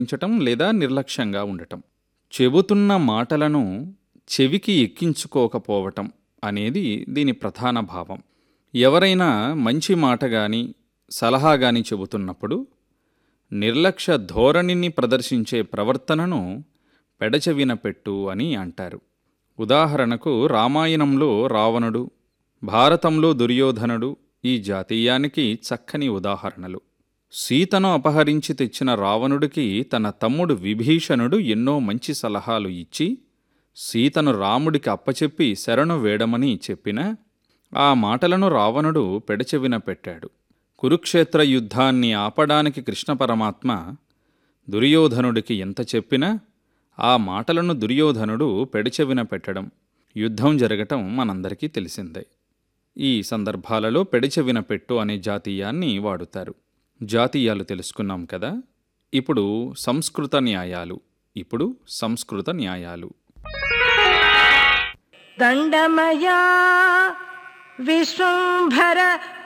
ఉంచటం లేదా నిర్లక్ష్యంగా ఉండటం చెబుతున్న మాటలను చెవికి ఎక్కించుకోకపోవటం అనేది దీని ప్రధాన భావం ఎవరైనా మంచి మాట గాని సలహా గాని చెబుతున్నప్పుడు నిర్లక్ష్య ధోరణిని ప్రదర్శించే ప్రవర్తనను పెడచెవిన పెట్టు అని అంటారు ఉదాహరణకు రామాయణంలో రావణుడు భారతంలో దుర్యోధనుడు ఈ జాతీయానికి చక్కని ఉదాహరణలు సీతను అపహరించి తెచ్చిన రావణుడికి తన తమ్ముడు విభీషణుడు ఎన్నో మంచి సలహాలు ఇచ్చి సీతను రాముడికి అప్పచెప్పి శరణు వేడమని చెప్పినా ఆ మాటలను రావణుడు పెడచెవిన పెట్టాడు కురుక్షేత్ర యుద్ధాన్ని ఆపడానికి కృష్ణ పరమాత్మ దుర్యోధనుడికి ఎంత చెప్పినా ఆ మాటలను దుర్యోధనుడు పెడచెవిన పెట్టడం యుద్ధం జరగటం మనందరికీ తెలిసిందే ఈ సందర్భాలలో పెడచెవిన పెట్టు అనే జాతీయాన్ని వాడుతారు జాతీయాలు తెలుసుకున్నాం కదా ఇప్పుడు సంస్కృత న్యాయాలు ఇప్పుడు సంస్కృత న్యాయాలు दण्डमया विश्वम्भर